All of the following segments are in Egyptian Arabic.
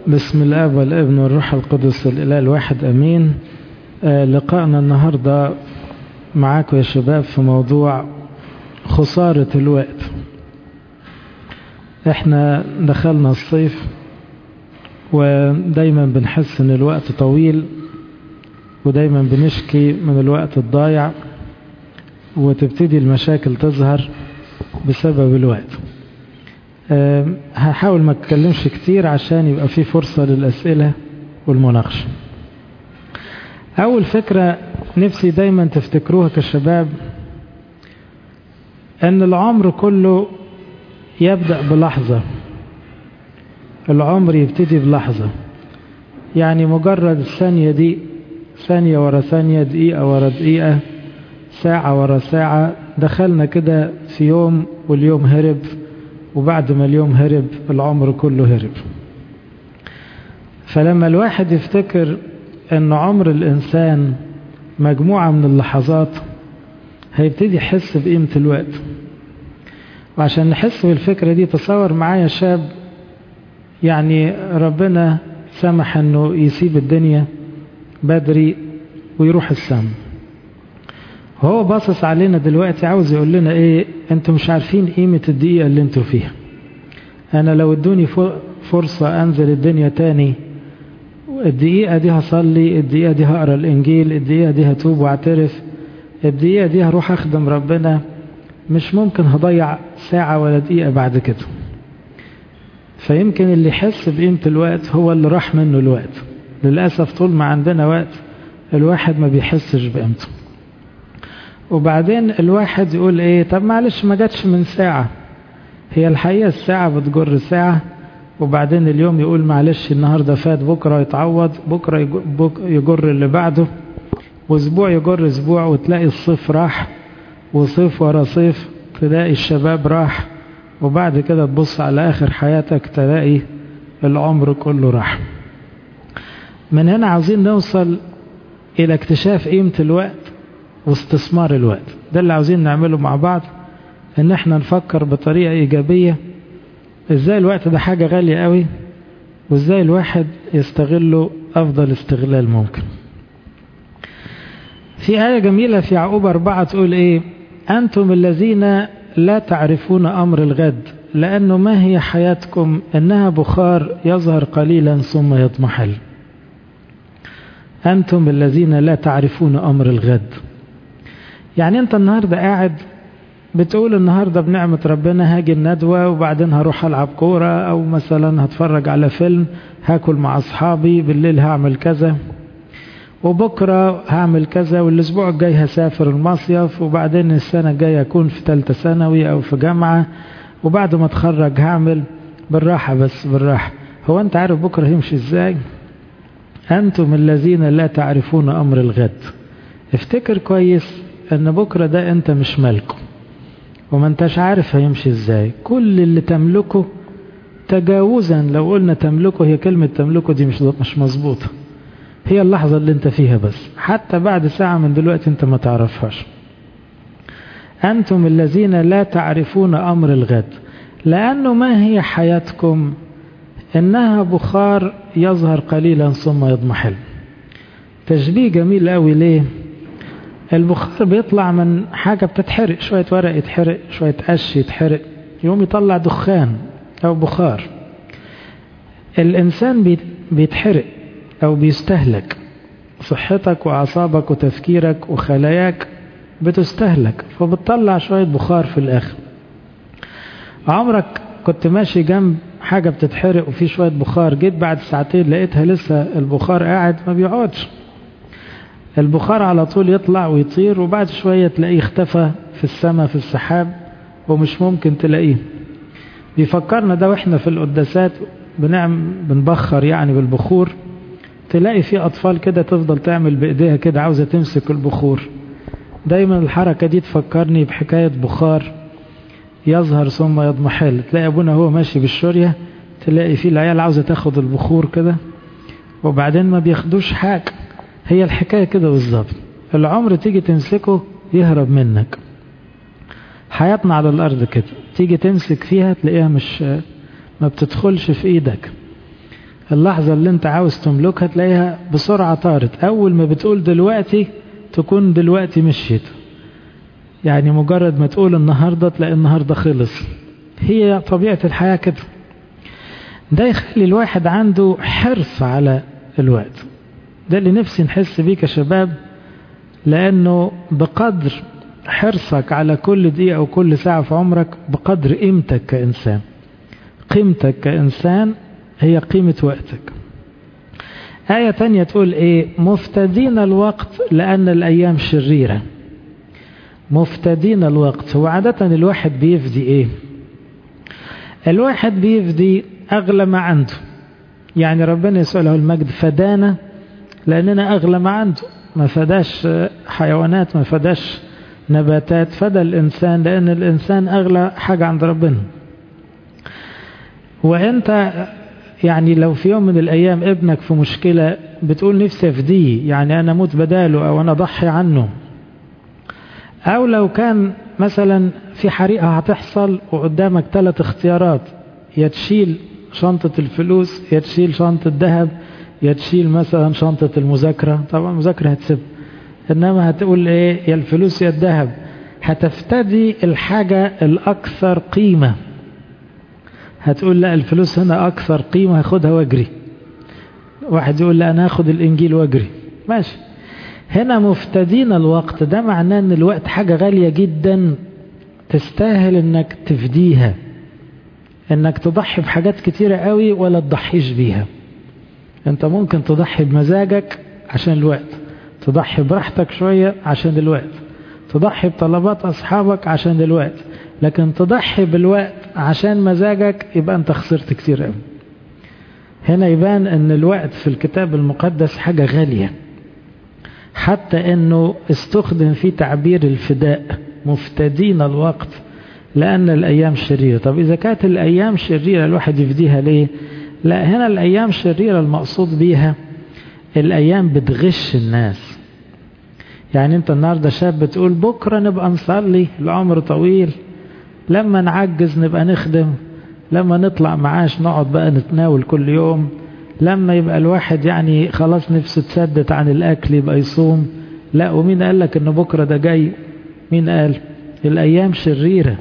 بسم الاب والابن والروح القدس الاله الواحد امين آه لقائنا النهارده معاكم يا شباب في موضوع خساره الوقت احنا دخلنا الصيف ودايما بنحس ان الوقت طويل ودايما بنشكي من الوقت الضايع وتبتدي المشاكل تظهر بسبب الوقت أه هحاول ما اتكلمش كتير عشان يبقى في فرصة للأسئلة والمناقشة أول فكرة نفسي دايما تفتكروها كشباب أن العمر كله يبدأ بلحظة العمر يبتدي بلحظة يعني مجرد الثانية دي ثانية ورا ثانية دقيقة ورا دقيقة ساعة ورا ساعة دخلنا كده في يوم واليوم هرب وبعد ما اليوم هرب العمر كله هرب فلما الواحد يفتكر ان عمر الانسان مجموعة من اللحظات هيبتدي يحس بقيمة الوقت وعشان نحس بالفكرة دي تصور معايا شاب يعني ربنا سمح انه يسيب الدنيا بدري ويروح السما هو باصص علينا دلوقتي عاوز يقول لنا ايه انتوا مش عارفين قيمة الدقيقة اللي انتوا فيها انا لو ادوني فرصة انزل الدنيا تاني الدقيقة دي هصلي الدقيقة دي هقرا الانجيل الدقيقة دي هتوب واعترف الدقيقة دي هروح اخدم ربنا مش ممكن هضيع ساعة ولا دقيقة بعد كده فيمكن اللي يحس بقيمة الوقت هو اللي راح منه الوقت للأسف طول ما عندنا وقت الواحد ما بيحسش بقيمته وبعدين الواحد يقول ايه طب معلش ما جاتش من ساعة هي الحقيقة الساعة بتجر ساعة وبعدين اليوم يقول معلش النهاردة فات بكرة يتعوض بكرة يجر اللي بعده واسبوع يجر اسبوع وتلاقي الصيف راح وصيف ورا صيف تلاقي الشباب راح وبعد كده تبص على آخر حياتك تلاقي العمر كله راح من هنا عاوزين نوصل إلى اكتشاف قيمة الوقت واستثمار الوقت ده اللي عاوزين نعمله مع بعض ان احنا نفكر بطريقة ايجابية ازاي الوقت ده حاجة غالية قوي وازاي الواحد يستغله افضل استغلال ممكن في آية جميلة في يعقوب أربعة تقول ايه أنتم الذين لا تعرفون أمر الغد لأنه ما هي حياتكم إنها بخار يظهر قليلا ثم يضمحل أنتم الذين لا تعرفون أمر الغد يعني أنت النهاردة قاعد بتقول النهاردة بنعمة ربنا هاجي الندوة وبعدين هروح ألعب كورة أو مثلا هتفرج على فيلم هاكل مع أصحابي بالليل هعمل كذا وبكرة هعمل كذا والأسبوع الجاي هسافر المصيف وبعدين السنة الجاية أكون في ثالثة ثانوي أو في جامعة وبعد ما أتخرج هعمل بالراحة بس بالراحة هو أنت عارف بكرة هيمشي إزاي أنتم الذين لا تعرفون أمر الغد افتكر كويس أن بكرة ده أنت مش مالكه وما انتش عارف هيمشي إزاي كل اللي تملكه تجاوزا لو قلنا تملكه هي كلمة تملكه دي مش مش مظبوطة هي اللحظة اللي انت فيها بس حتى بعد ساعة من دلوقتي انت ما تعرفهاش أنتم الذين لا تعرفون أمر الغد لأنه ما هي حياتكم إنها بخار يظهر قليلا ثم يضمحل تشبيه جميل قوي ليه البخار بيطلع من حاجة بتتحرق شوية ورق يتحرق شوية قش يتحرق يوم يطلع دخان أو بخار الإنسان بيتحرق أو بيستهلك صحتك وأعصابك وتفكيرك وخلاياك بتستهلك فبتطلع شوية بخار في الآخر عمرك كنت ماشي جنب حاجة بتتحرق وفي شوية بخار جيت بعد ساعتين لقيتها لسه البخار قاعد ما بيقعدش البخار على طول يطلع ويطير وبعد شوية تلاقيه اختفى في السماء في السحاب ومش ممكن تلاقيه بيفكرنا ده واحنا في القداسات بنعم بنبخر يعني بالبخور تلاقي في أطفال كده تفضل تعمل بإيديها كده عاوزة تمسك البخور دايما الحركة دي تفكرني بحكاية بخار يظهر ثم يضمحل تلاقي أبونا هو ماشي بالشورية تلاقي فيه العيال عاوزة تاخد البخور كده وبعدين ما بياخدوش حاجة هي الحكاية كده بالظبط العمر تيجي تمسكه يهرب منك حياتنا على الأرض كده تيجي تمسك فيها تلاقيها مش ما بتدخلش في إيدك اللحظة اللي انت عاوز تملكها تلاقيها بسرعة طارت أول ما بتقول دلوقتي تكون دلوقتي مشيت يعني مجرد ما تقول النهاردة تلاقي النهاردة خلص هي طبيعة الحياة كده ده يخلي الواحد عنده حرص على الوقت ده اللي نفسي نحس بيه كشباب لأنه بقدر حرصك على كل دقيقة أو كل ساعة في عمرك بقدر قيمتك كإنسان قيمتك كإنسان هي قيمة وقتك آية تانية تقول إيه مفتدين الوقت لأن الأيام شريرة مفتدين الوقت هو عادة الواحد بيفدي إيه الواحد بيفدي أغلى ما عنده يعني ربنا يسوع له المجد فدانا لأننا أغلى ما عنده ما فداش حيوانات ما فداش نباتات فدى الإنسان لأن الإنسان أغلى حاجة عند ربنا وأنت يعني لو في يوم من الأيام ابنك في مشكلة بتقول نفسي أفديه يعني أنا أموت بداله أو أنا أضحي عنه أو لو كان مثلا في حريقة هتحصل وقدامك ثلاث اختيارات يا تشيل شنطة الفلوس يا تشيل شنطة ذهب يا تشيل مثلا شنطة المذاكرة طبعا المذاكرة هتسيب إنما هتقول إيه يا الفلوس يا الذهب هتفتدي الحاجة الأكثر قيمة هتقول لا الفلوس هنا أكثر قيمة هاخدها واجري واحد يقول لا أنا هاخد الإنجيل واجري ماشي هنا مفتدين الوقت ده معناه ان الوقت حاجة غالية جدا تستاهل انك تفديها انك تضحي بحاجات كتيرة قوي ولا تضحيش بيها انت ممكن تضحي بمزاجك عشان الوقت تضحي براحتك شوية عشان الوقت تضحي بطلبات اصحابك عشان الوقت لكن تضحي بالوقت عشان مزاجك يبقى انت خسرت كتير قوي هنا يبان ان الوقت في الكتاب المقدس حاجة غالية حتى انه استخدم في تعبير الفداء مفتدين الوقت لان الايام شريرة طب اذا كانت الايام شريرة الواحد يفديها ليه لا هنا الايام شريرة المقصود بيها الايام بتغش الناس يعني انت النهاردة شاب بتقول بكرة نبقى نصلي العمر طويل لما نعجز نبقى نخدم لما نطلع معاش نقعد بقى نتناول كل يوم لما يبقى الواحد يعني خلاص نفسه تسدد عن الأكل يبقى يصوم لا ومين قال لك ان بكرة ده جاي مين قال الأيام شريرة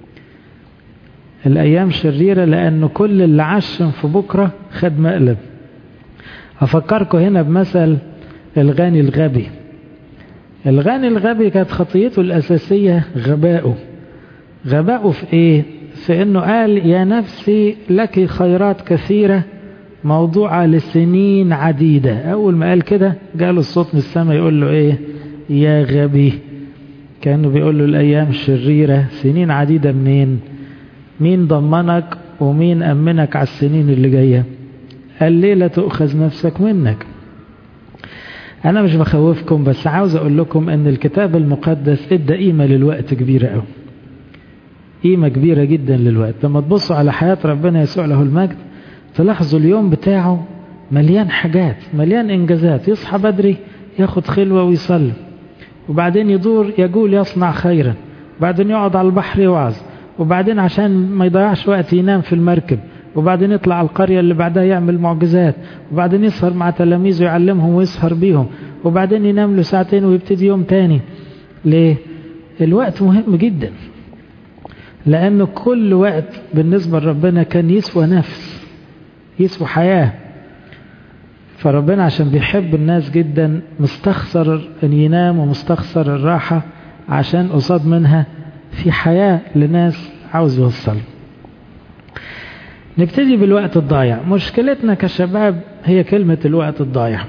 الأيام شريرة لأن كل اللي عشم في بكرة خد مقلب أفكركم هنا بمثل الغني الغبي الغني الغبي كانت خطيته الأساسية غباؤه غباؤه في إيه في إنه قال يا نفسي لك خيرات كثيرة موضوعة لسنين عديدة أول ما قال كده جاله الصوت من السماء يقول له إيه يا غبي كانوا بيقول له الأيام شريرة سنين عديدة منين مين ضمنك ومين أمنك على السنين اللي جاية الليلة تؤخذ نفسك منك أنا مش بخوفكم بس عاوز أقول لكم أن الكتاب المقدس ادى قيمة للوقت كبيرة أوي قيمة كبيرة جدا للوقت لما تبصوا على حياة ربنا يسوع له المجد تلاحظوا اليوم بتاعه مليان حاجات مليان إنجازات يصحى بدري ياخد خلوة ويصلي وبعدين يدور يقول يصنع خيرا وبعدين يقعد على البحر يوعظ وبعدين عشان ما يضيعش وقت ينام في المركب وبعدين يطلع على القرية اللي بعدها يعمل معجزات وبعدين يسهر مع تلاميذه يعلمهم ويسهر بيهم وبعدين ينام له ساعتين ويبتدي يوم تاني ليه الوقت مهم جدا لأنه كل وقت بالنسبة لربنا كان يسوى نفس يسوى حياة فربنا عشان بيحب الناس جدا مستخسر ان ينام ومستخسر الراحة عشان قصاد منها في حياة لناس عاوز يوصل نبتدي بالوقت الضايع مشكلتنا كشباب هي كلمة الوقت الضايع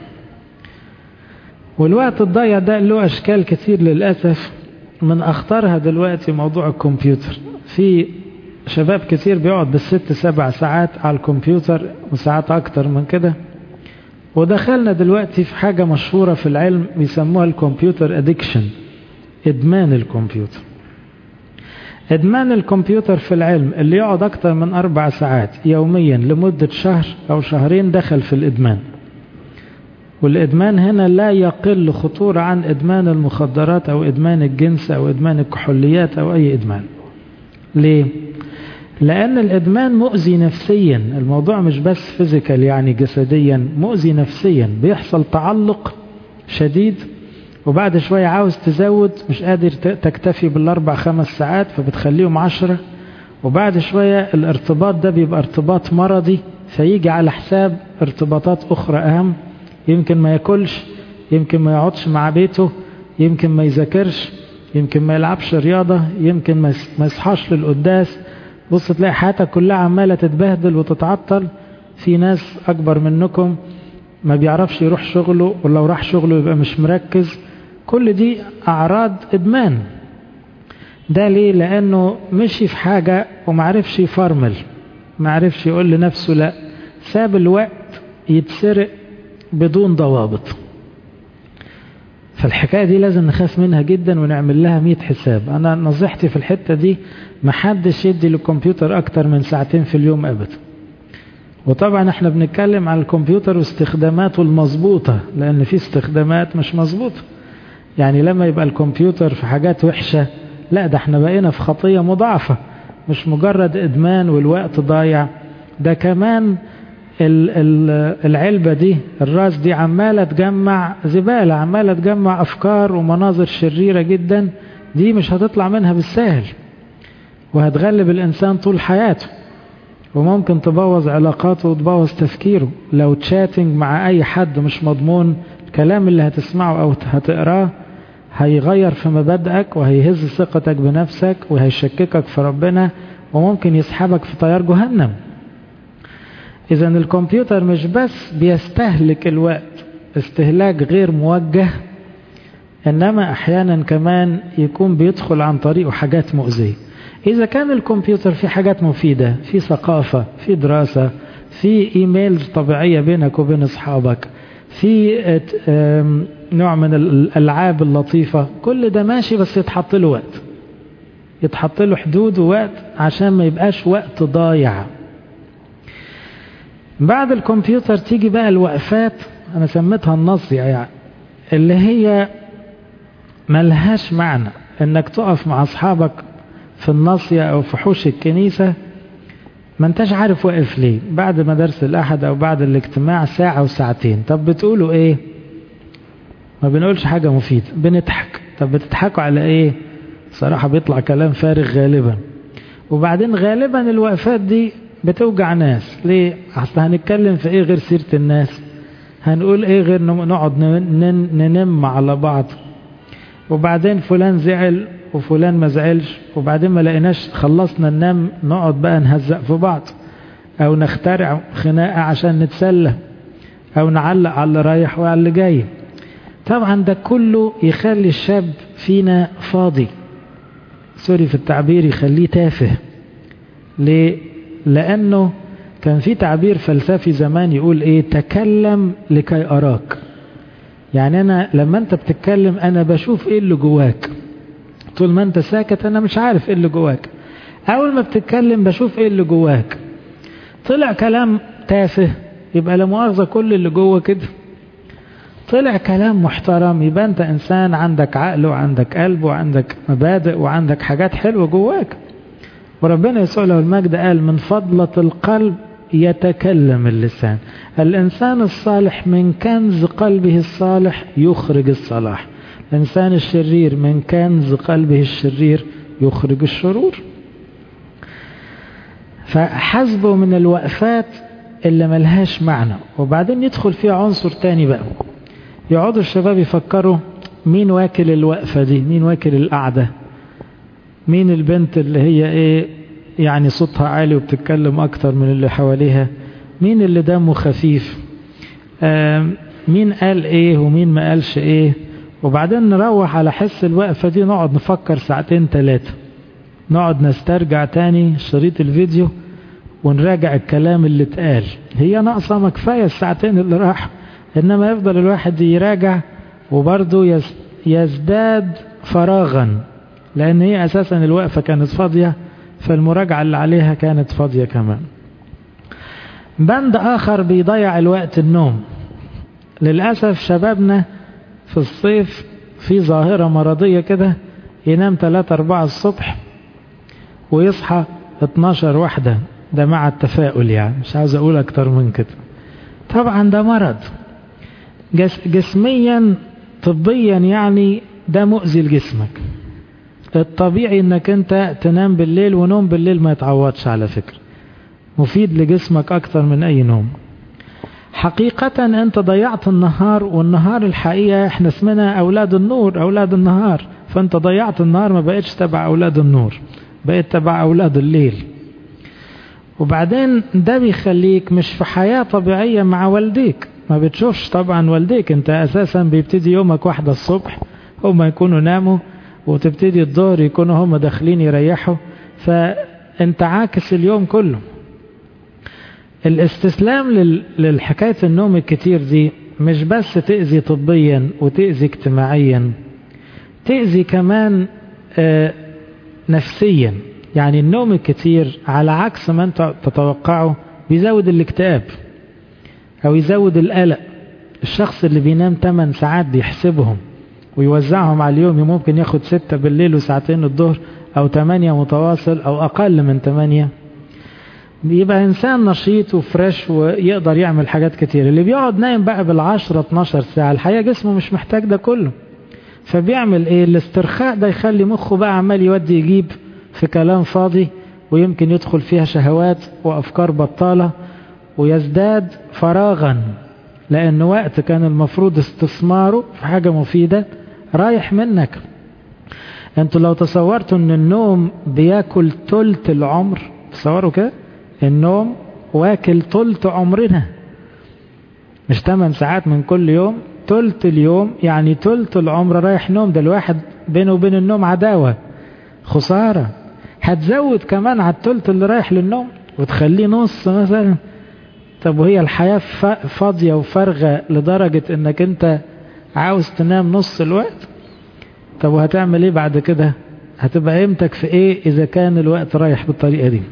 والوقت الضايع ده له أشكال كثير للأسف من أخطرها دلوقتي موضوع الكمبيوتر في شباب كثير بيقعد بالست سبع ساعات على الكمبيوتر وساعات أكتر من كده ودخلنا دلوقتي في حاجة مشهورة في العلم بيسموها الكمبيوتر ادكشن ادمان الكمبيوتر ادمان الكمبيوتر في العلم اللي يقعد اكتر من اربع ساعات يوميا لمدة شهر او شهرين دخل في الادمان والادمان هنا لا يقل خطورة عن ادمان المخدرات او ادمان الجنس او ادمان الكحوليات او اي ادمان ليه لأن الإدمان مؤذي نفسيا الموضوع مش بس فيزيكال يعني جسديا مؤذي نفسيا بيحصل تعلق شديد وبعد شوية عاوز تزود مش قادر تكتفي بالأربع خمس ساعات فبتخليهم عشرة وبعد شوية الارتباط ده بيبقى ارتباط مرضي فيجي على حساب ارتباطات أخرى أهم يمكن ما ياكلش يمكن ما يقعدش مع بيته يمكن ما يذاكرش يمكن ما يلعبش رياضة يمكن ما يصحاش للقداس بص تلاقي حياتك كلها عمالة تتبهدل وتتعطل في ناس أكبر منكم ما بيعرفش يروح شغله ولو راح شغله يبقى مش مركز كل دي أعراض إدمان ده ليه لأنه مشي في حاجة ومعرفش يفرمل معرفش يقول لنفسه لا ساب الوقت يتسرق بدون ضوابط فالحكاية دي لازم نخاف منها جدا ونعمل لها مية حساب أنا نصيحتي في الحتة دي محدش يدي للكمبيوتر أكتر من ساعتين في اليوم أبدا وطبعا احنا بنتكلم على الكمبيوتر واستخداماته المظبوطة لأن في استخدامات مش مظبوطة يعني لما يبقى الكمبيوتر في حاجات وحشة لا ده احنا بقينا في خطية مضاعفة مش مجرد إدمان والوقت ضايع ده كمان العلبة دي الراس دي عمالة تجمع زبالة عمالة تجمع أفكار ومناظر شريرة جدا دي مش هتطلع منها بالسهل وهتغلب الإنسان طول حياته وممكن تبوظ علاقاته وتبوظ تفكيره لو تشاتنج مع أي حد مش مضمون الكلام اللي هتسمعه أو هتقراه هيغير في مبادئك وهيهز ثقتك بنفسك وهيشككك في ربنا وممكن يسحبك في طيار جهنم إذا الكمبيوتر مش بس بيستهلك الوقت استهلاك غير موجه إنما أحيانا كمان يكون بيدخل عن طريقه حاجات مؤذية إذا كان الكمبيوتر في حاجات مفيدة في ثقافة في دراسة في إيميل طبيعية بينك وبين أصحابك في نوع من الألعاب اللطيفة كل ده ماشي بس يتحط له وقت يتحط له حدود ووقت عشان ما يبقاش وقت ضايع بعد الكمبيوتر تيجي بقى الوقفات أنا سميتها النصية يعني اللي هي ملهاش معنى انك تقف مع اصحابك في الناصية او في حوش الكنيسة ما انتش عارف واقف ليه بعد مدارس الاحد او بعد الاجتماع ساعة وساعتين طب بتقولوا ايه ما بنقولش حاجة مفيدة بنضحك طب بتضحكوا على ايه صراحة بيطلع كلام فارغ غالبا وبعدين غالبا الوقفات دي بتوجع ناس ليه اصل هنتكلم في ايه غير سيرة الناس هنقول ايه غير نقعد ننم على بعض وبعدين فلان زعل وفلان ما زعلش وبعدين ما لقيناش خلصنا ننام نقعد بقى نهزق في بعض او نخترع خناقة عشان نتسلى او نعلق على اللي رايح وعلى اللي جاي طبعا ده كله يخلي الشاب فينا فاضي سوري في التعبير يخليه تافه ليه لانه كان في تعبير فلسفي زمان يقول ايه تكلم لكي اراك يعني انا لما انت بتتكلم انا بشوف ايه اللي جواك طول ما انت ساكت انا مش عارف ايه اللي جواك اول ما بتتكلم بشوف ايه اللي جواك طلع كلام تافه يبقى لا مؤاخذه كل اللي جوه كده طلع كلام محترم يبقى انت انسان عندك عقل وعندك قلب وعندك مبادئ وعندك حاجات حلوه جواك وربنا يسوع له المجد قال من فضلة القلب يتكلم اللسان الإنسان الصالح من كنز قلبه الصالح يخرج الصلاح الإنسان الشرير من كنز قلبه الشرير يخرج الشرور فحسبه من الوقفات اللي ملهاش معنى وبعدين يدخل فيها عنصر تاني بقى يقعدوا الشباب يفكروا مين واكل الوقفة دي مين واكل القعدة مين البنت اللي هي ايه يعني صوتها عالي وبتتكلم اكتر من اللي حواليها مين اللي دمه خفيف مين قال ايه ومين ما قالش ايه وبعدين نروح على حس الوقفة دي نقعد نفكر ساعتين ثلاثة نقعد نسترجع تاني شريط الفيديو ونراجع الكلام اللي اتقال هي ناقصة ما كفاية الساعتين اللي راح انما يفضل الواحد يراجع وبرضه يزداد فراغا لان هي اساسا الوقفة كانت فاضية فالمراجعة اللي عليها كانت فاضية كمان بند اخر بيضيع الوقت النوم للأسف شبابنا في الصيف في ظاهرة مرضية كده ينام 3 4 الصبح ويصحى 12 واحدة ده مع التفاؤل يعني مش عاوز أقول أكتر من كده طبعا ده مرض جس جسميا طبيا يعني ده مؤذي لجسمك الطبيعي انك انت تنام بالليل ونوم بالليل ما يتعوضش على فكرة مفيد لجسمك اكتر من اي نوم حقيقة انت ضيعت النهار والنهار الحقيقة احنا اسمنا اولاد النور اولاد النهار فانت ضيعت النهار ما بقتش تبع اولاد النور بقيت تبع اولاد الليل وبعدين ده بيخليك مش في حياة طبيعية مع والديك ما بتشوفش طبعا والديك انت اساسا بيبتدي يومك واحدة الصبح هما يكونوا ناموا وتبتدي الظهر يكونوا هما داخلين يريحوا فانت عاكس اليوم كله الاستسلام للحكاية النوم الكتير دي مش بس تأذي طبيا وتأذي اجتماعيا تأذي كمان آه نفسيا يعني النوم الكتير على عكس ما انت تتوقعه بيزود الاكتئاب او يزود القلق الشخص اللي بينام 8 ساعات بيحسبهم ويوزعهم على اليوم ممكن ياخد 6 بالليل وساعتين الظهر او 8 متواصل او اقل من 8 بيبقى انسان نشيط وفريش ويقدر يعمل حاجات كتير اللي بيقعد نايم بقى بالعشرة 12 ساعة الحقيقة جسمه مش محتاج ده كله فبيعمل ايه الاسترخاء ده يخلي مخه بقى عمال يودي يجيب في كلام فاضي ويمكن يدخل فيها شهوات وافكار بطالة ويزداد فراغا لان وقت كان المفروض استثماره في حاجة مفيدة رايح منك انتوا لو تصورتوا ان النوم بياكل تلت العمر تصوروا كده النوم واكل تلت عمرنا مش 8 ساعات من كل يوم تلت اليوم يعني تلت العمر رايح نوم ده الواحد بينه وبين النوم عداوة خسارة هتزود كمان على التلت اللي رايح للنوم وتخليه نص مثلا طب وهي الحياة فاضية وفارغة لدرجة انك انت عاوز تنام نص الوقت طب وهتعمل ايه بعد كده هتبقى قيمتك في ايه اذا كان الوقت رايح بالطريقة دي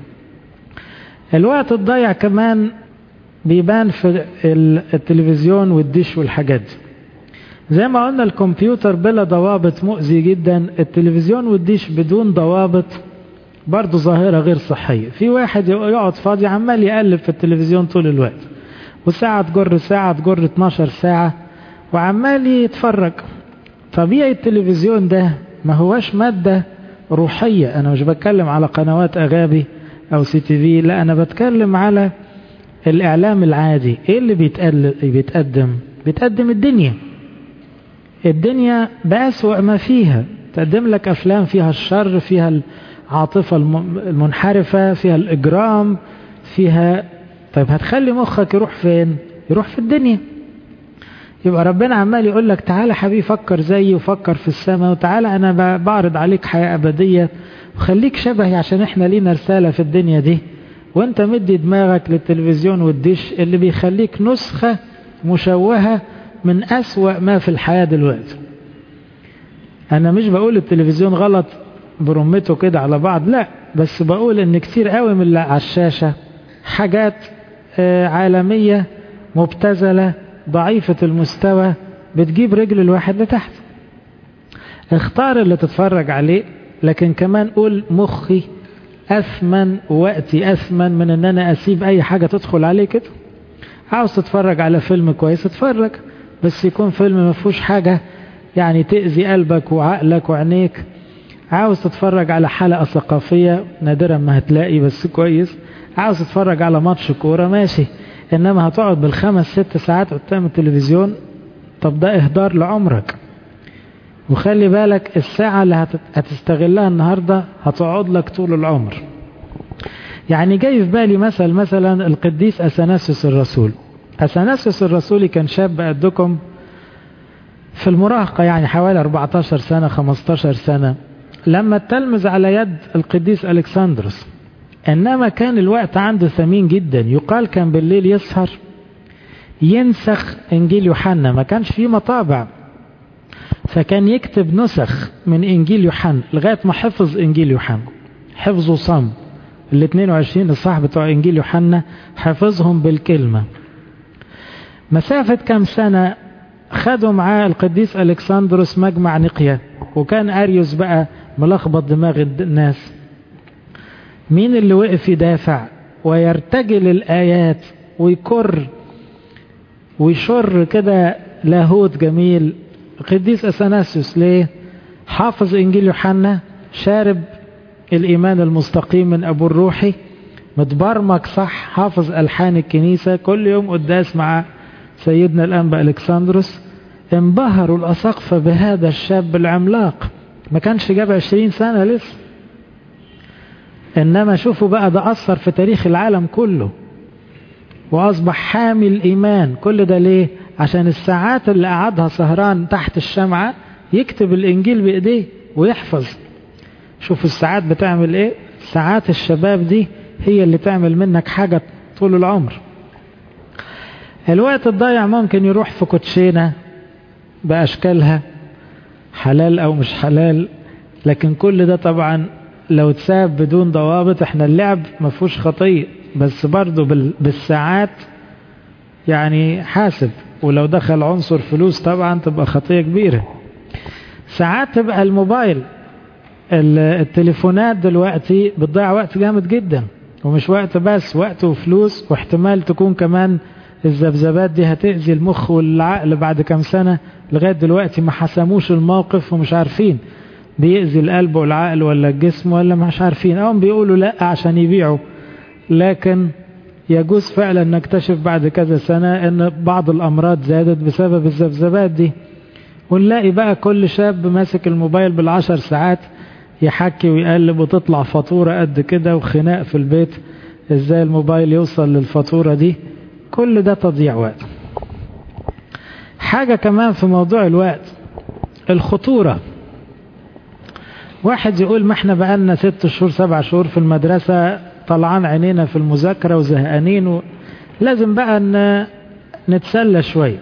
الوقت الضيع كمان بيبان في التلفزيون والدش والحاجات دي زي ما قلنا الكمبيوتر بلا ضوابط مؤذي جدا التلفزيون والديش بدون ضوابط برضه ظاهرة غير صحية في واحد يقعد فاضي عمال يقلب في التلفزيون طول الوقت وساعة تجر ساعة تجر 12 ساعة وعمال يتفرج طبيعي التلفزيون ده ما هواش مادة روحية أنا مش بتكلم على قنوات أغابي أو سي تي في لا أنا بتكلم على الإعلام العادي إيه اللي بيتقدم بيتقدم الدنيا الدنيا بأسوأ ما فيها تقدم لك أفلام فيها الشر فيها العاطفة المنحرفة فيها الإجرام فيها طيب هتخلي مخك يروح فين يروح في الدنيا يبقى ربنا عمال يقول لك تعالى حبيبي فكر زيي وفكر في السماء وتعالى أنا بعرض عليك حياة أبدية وخليك شبهي عشان احنا لينا رسالة في الدنيا دي وانت مدي دماغك للتلفزيون والدش اللي بيخليك نسخة مشوهة من أسوأ ما في الحياة دلوقتي أنا مش بقول التلفزيون غلط برمته كده على بعض لا بس بقول ان كتير قوي من اللي على الشاشة حاجات عالمية مبتذلة ضعيفة المستوى بتجيب رجل الواحد لتحت اختار اللي تتفرج عليه لكن كمان قول مخي أثمن وقتي أثمن من ان انا اسيب اي حاجة تدخل عليه كده عاوز تتفرج على فيلم كويس اتفرج بس يكون فيلم ما فيهوش حاجة يعني تأذي قلبك وعقلك وعينيك عاوز تتفرج على حلقة ثقافية نادرا ما هتلاقي بس كويس عاوز تتفرج على ماتش كورة ماشي انما هتقعد بالخمس ست ساعات قدام التلفزيون طب ده اهدار لعمرك وخلي بالك الساعة اللي هتستغلها النهاردة هتقعد لك طول العمر يعني جاي في بالي مثل مثلا القديس أثناسيوس الرسول أثناسيوس الرسولي كان شاب قدكم في المراهقة يعني حوالي 14 سنة 15 سنة لما التلمذ على يد القديس ألكسندروس إنما كان الوقت عنده ثمين جدا يقال كان بالليل يسهر ينسخ إنجيل يوحنا ما كانش فيه مطابع فكان يكتب نسخ من إنجيل يوحنا لغاية ما حفظ إنجيل يوحنا حفظه صم ال 22 الصح بتوع إنجيل يوحنا حفظهم بالكلمة مسافة كم سنة خدوا معاه القديس ألكسندروس مجمع نقيا وكان أريوس بقى ملخبط دماغ الناس مين اللي وقف يدافع ويرتجل الآيات ويكر ويشر كده لاهوت جميل القديس أثناسيوس ليه حافظ إنجيل يوحنا شارب الإيمان المستقيم من أبو الروحي متبرمج صح حافظ ألحان الكنيسة كل يوم قداس مع سيدنا الأنبا ألكسندروس انبهروا الأساقفة بهذا الشاب العملاق ما كانش جاب عشرين سنة لسه إنما شوفوا بقى ده أثر في تاريخ العالم كله وأصبح حامي الإيمان كل ده ليه عشان الساعات اللي قعدها سهران تحت الشمعة يكتب الإنجيل بإيديه ويحفظ شوفوا الساعات بتعمل إيه ساعات الشباب دي هي اللي تعمل منك حاجة طول العمر الوقت الضايع ممكن يروح في كوتشينة بأشكالها حلال أو مش حلال لكن كل ده طبعا لو اتساب بدون ضوابط احنا اللعب ما فيهوش خطية بس برضه بالساعات يعني حاسب ولو دخل عنصر فلوس طبعا تبقى خطية كبيرة ساعات تبقى الموبايل التليفونات دلوقتي بتضيع وقت جامد جدا ومش وقت بس وقت وفلوس واحتمال تكون كمان الذبذبات دي هتأذي المخ والعقل بعد كام سنة لغاية دلوقتي ما حسموش الموقف ومش عارفين بيأذي القلب والعقل ولا الجسم ولا مش عارفين هم بيقولوا لا عشان يبيعوا لكن يجوز فعلا نكتشف بعد كذا سنة ان بعض الامراض زادت بسبب الذبذبات دي ونلاقي بقى كل شاب ماسك الموبايل بالعشر ساعات يحكي ويقلب وتطلع فاتورة قد كده وخناق في البيت ازاي الموبايل يوصل للفاتورة دي كل ده تضييع وقت حاجة كمان في موضوع الوقت الخطورة واحد يقول ما احنا بقالنا ست شهور سبع شهور في المدرسة طلعان عينينا في المذاكرة وزهقانين و... لازم بقى ان نتسلى شوية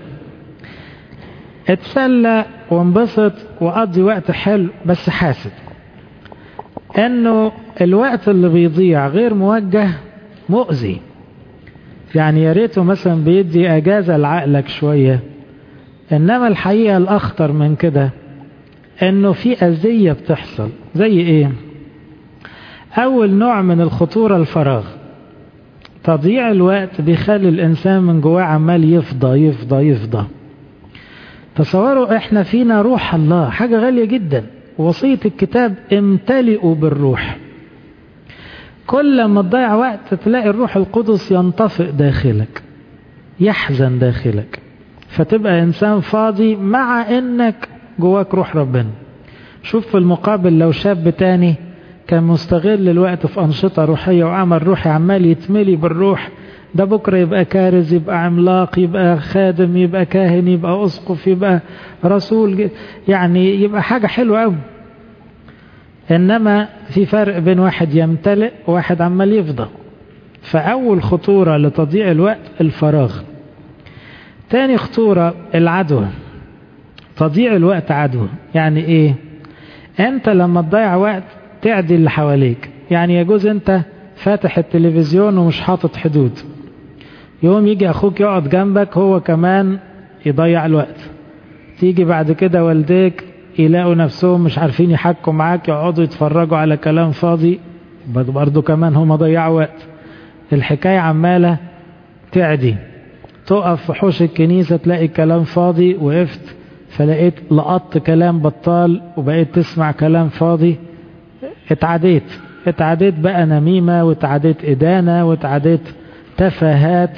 اتسلى وانبسط وقضي وقت حلو بس حاسب انه الوقت اللي بيضيع غير موجه مؤذي يعني يا ريته مثلا بيدي اجازه لعقلك شويه انما الحقيقه الاخطر من كده انه في اذيه بتحصل زي ايه اول نوع من الخطوره الفراغ تضييع الوقت بيخلي الانسان من جواه عمال يفضى يفضى يفضى تصوروا احنا فينا روح الله حاجه غاليه جدا وصيه الكتاب امتلئوا بالروح كل ما تضيع وقت تلاقي الروح القدس ينطفئ داخلك يحزن داخلك فتبقى انسان فاضي مع انك جواك روح ربنا شوف في المقابل لو شاب تاني كان مستغل الوقت في أنشطة روحية وعمل روحي عمال يتملي بالروح ده بكرة يبقى كارز يبقى عملاق يبقى خادم يبقى كاهن يبقى أسقف يبقى رسول يعني يبقى حاجة حلوة أوي إنما في فرق بين واحد يمتلئ وواحد عمال يفضى فأول خطورة لتضييع الوقت الفراغ تاني خطورة العدوى تضييع الوقت عدوى يعني ايه انت لما تضيع وقت تعدي اللي حواليك يعني يجوز انت فاتح التلفزيون ومش حاطط حدود يوم يجي اخوك يقعد جنبك هو كمان يضيع الوقت تيجي بعد كده والديك يلاقوا نفسهم مش عارفين يحكوا معاك يقعدوا يتفرجوا على كلام فاضي برضه كمان هم ضيعوا وقت الحكاية عمالة تعدي تقف في حوش الكنيسة تلاقي كلام فاضي وقفت فلقيت لقطت كلام بطال وبقيت تسمع كلام فاضي اتعديت اتعديت بقى نميمة واتعديت إدانة واتعديت تفاهات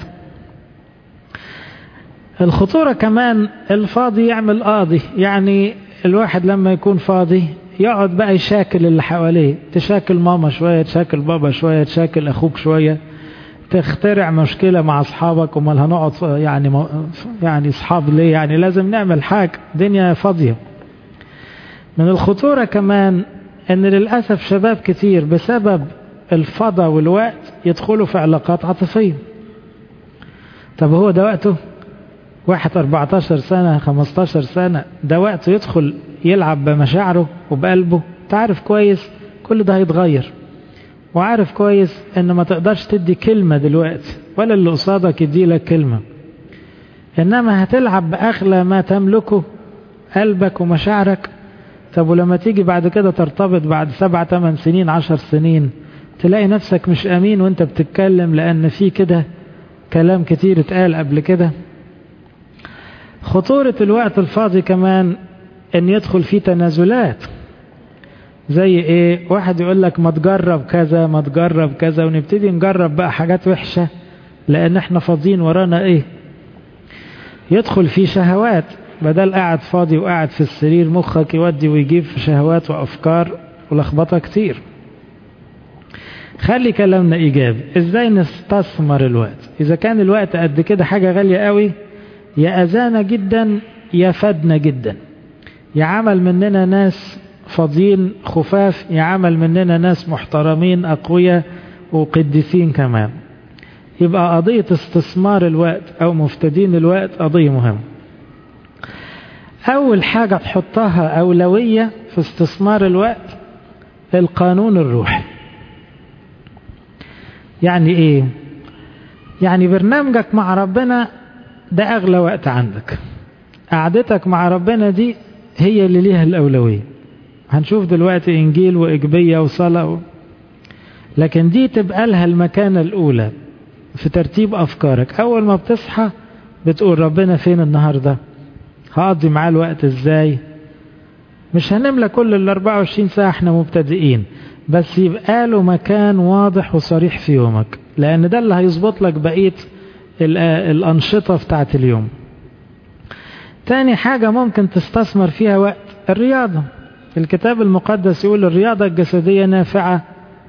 الخطورة كمان الفاضي يعمل قاضي يعني الواحد لما يكون فاضي يقعد بقى يشاكل اللي حواليه تشاكل ماما شوية تشاكل بابا شوية تشاكل أخوك شوية تخترع مشكلة مع أصحابك ومال هنقعد يعني يعني أصحاب ليه يعني لازم نعمل حاجة دنيا فاضية من الخطورة كمان أن للأسف شباب كتير بسبب الفضا والوقت يدخلوا في علاقات عاطفية طب هو ده وقته واحد 14 سنة 15 سنة ده وقته يدخل يلعب بمشاعره وبقلبه تعرف كويس كل ده هيتغير وعارف كويس ان ما تقدرش تدي كلمة دلوقتي ولا اللي قصادك يدي لك كلمة انما هتلعب باغلى ما تملكه قلبك ومشاعرك طب ولما تيجي بعد كده ترتبط بعد سبع ثمان سنين عشر سنين تلاقي نفسك مش أمين وانت بتتكلم لأن في كده كلام كتير اتقال قبل كده خطورة الوقت الفاضي كمان ان يدخل فيه تنازلات زي ايه واحد يقول لك ما تجرب كذا ما تجرب كذا ونبتدي نجرب بقى حاجات وحشة لان احنا فاضيين ورانا ايه يدخل فيه شهوات بدل قاعد فاضي وقاعد في السرير مخك يودي ويجيب في شهوات وافكار ولخبطة كتير خلي كلامنا ايجابي ازاي نستثمر الوقت اذا كان الوقت قد كده حاجة غالية قوي يا اذانا جدا يا فادنا جدا يعمل مننا ناس فاضيين خفاف يعمل مننا ناس محترمين أقوياء وقديسين كمان يبقى قضية استثمار الوقت أو مفتدين الوقت قضية مهمة أول حاجة تحطها أولوية في استثمار الوقت القانون الروحي يعني إيه يعني برنامجك مع ربنا ده أغلى وقت عندك قعدتك مع ربنا دي هي اللي ليها الأولوية هنشوف دلوقتي إنجيل وإجبية وصلاة و... لكن دي تبقى لها المكانة الأولى في ترتيب أفكارك أول ما بتصحى بتقول ربنا فين النهاردة هقضي معاه الوقت إزاي مش هنملى كل ال 24 ساعة احنا مبتدئين بس يبقى له مكان واضح وصريح في يومك لأن ده اللي هيظبط لك بقية الأنشطة بتاعت اليوم تاني حاجة ممكن تستثمر فيها وقت الرياضة الكتاب المقدس يقول الرياضة الجسدية نافعة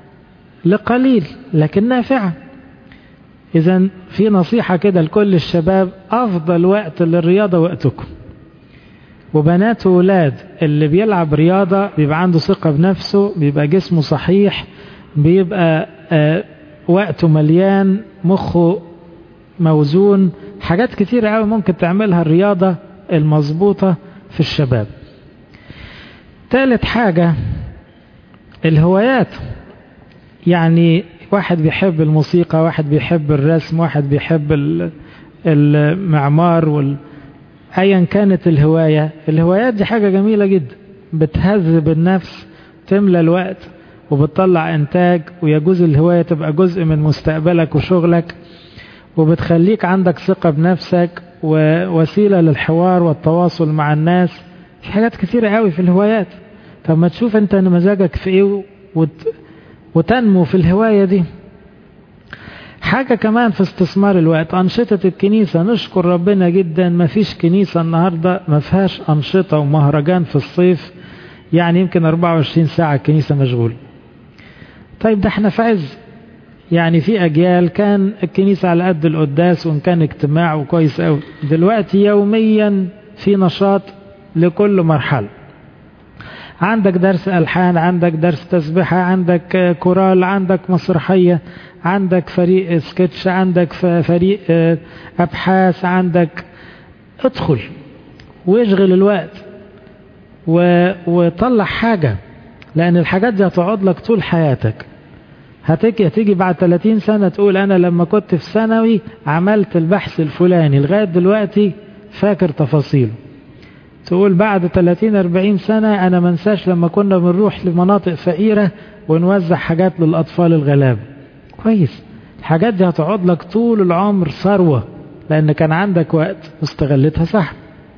لقليل لكن نافعة إذا في نصيحة كده لكل الشباب أفضل وقت للرياضة وقتكم وبنات وولاد اللي بيلعب رياضة بيبقى عنده ثقة بنفسه بيبقى جسمه صحيح بيبقى آه وقته مليان مخه موزون حاجات كتيرة قوي ممكن تعملها الرياضة المظبوطة في الشباب ثالث حاجة الهوايات يعني واحد بيحب الموسيقى واحد بيحب الرسم واحد بيحب المعمار وال... ايا كانت الهواية الهوايات دي حاجة جميلة جدا بتهذب النفس تملى الوقت وبتطلع انتاج ويجوز الهواية تبقى جزء من مستقبلك وشغلك وبتخليك عندك ثقة بنفسك ووسيلة للحوار والتواصل مع الناس في حاجات كثيرة قوي في الهوايات طب ما تشوف انت مزاجك في ايه وت... وتنمو في الهواية دي حاجة كمان في استثمار الوقت أنشطة الكنيسة نشكر ربنا جدا ما فيش كنيسة النهاردة ما فيهاش أنشطة ومهرجان في الصيف يعني يمكن 24 ساعة الكنيسة مشغولة طيب ده احنا في عز يعني في أجيال كان الكنيسة على قد القداس وإن كان اجتماع وكويس قوي دلوقتي يوميا في نشاط لكل مرحلة عندك درس ألحان عندك درس تسبيحة عندك كورال عندك مسرحية عندك فريق سكتش عندك فريق أبحاث عندك ادخل واشغل الوقت وطلع حاجة لأن الحاجات دي هتقعد لك طول حياتك هتيجي هتيجي بعد 30 سنة تقول أنا لما كنت في ثانوي عملت البحث الفلاني لغاية دلوقتي فاكر تفاصيله تقول بعد 30 40 سنة أنا منساش لما كنا بنروح لمناطق فقيرة ونوزع حاجات للأطفال الغلابة كويس الحاجات دي هتقعد لك طول العمر ثروة لأن كان عندك وقت واستغلتها صح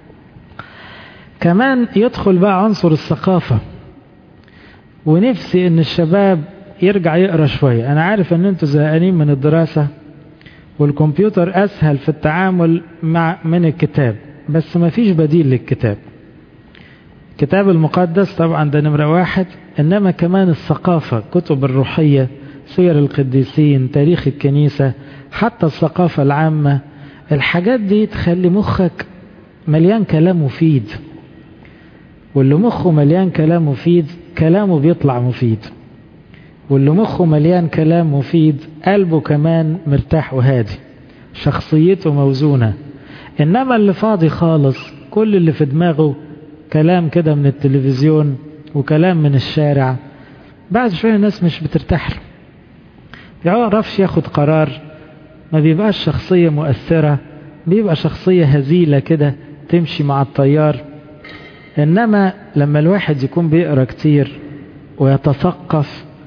كمان يدخل بقى عنصر الثقافة ونفسي ان الشباب يرجع يقرا شوية انا عارف ان انتوا زهقانين من الدراسة والكمبيوتر اسهل في التعامل مع من الكتاب بس ما فيش بديل للكتاب الكتاب المقدس طبعا ده نمرة واحد انما كمان الثقافة كتب الروحية سير القديسين تاريخ الكنيسة حتى الثقافة العامة الحاجات دي تخلي مخك مليان كلام مفيد واللي مخه مليان كلام مفيد كلامه بيطلع مفيد واللي مخه مليان كلام مفيد قلبه كمان مرتاح وهادي شخصيته موزونة إنما اللي فاضي خالص كل اللي في دماغه كلام كده من التلفزيون وكلام من الشارع بعد شوية الناس مش بترتاح له يعرفش ياخد قرار ما بيبقاش شخصية مؤثرة بيبقى شخصية هزيلة كده تمشي مع التيار إنما لما الواحد يكون بيقرأ كتير ويتثقف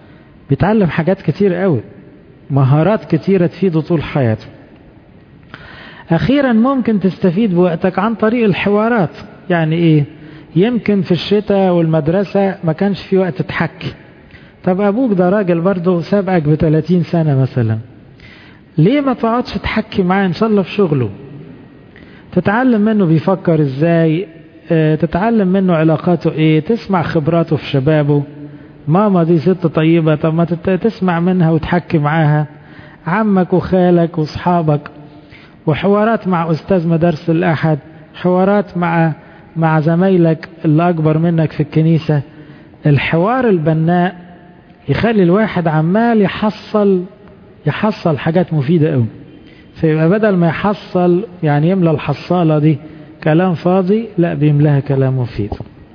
بيتعلم حاجات كتير قوي مهارات كتيرة تفيده طول حياته أخيرا ممكن تستفيد بوقتك عن طريق الحوارات يعني إيه يمكن في الشتاء والمدرسة ما كانش في وقت تحكي طب أبوك ده راجل برضه سابقك ب 30 سنة مثلا ليه ما تقعدش تحكي معاه إن شاء الله في شغله تتعلم منه بيفكر إزاي اه تتعلم منه علاقاته إيه تسمع خبراته في شبابه ماما دي ست طيبة طب ما تسمع منها وتحكي معاها عمك وخالك واصحابك وحوارات مع أستاذ مدارس الأحد حوارات مع مع زمايلك اللي أكبر منك في الكنيسة الحوار البناء يخلي الواحد عمال يحصل يحصل حاجات مفيدة قوي فيبقى بدل ما يحصل يعني يملى الحصالة دي كلام فاضي لا بيملاها كلام مفيد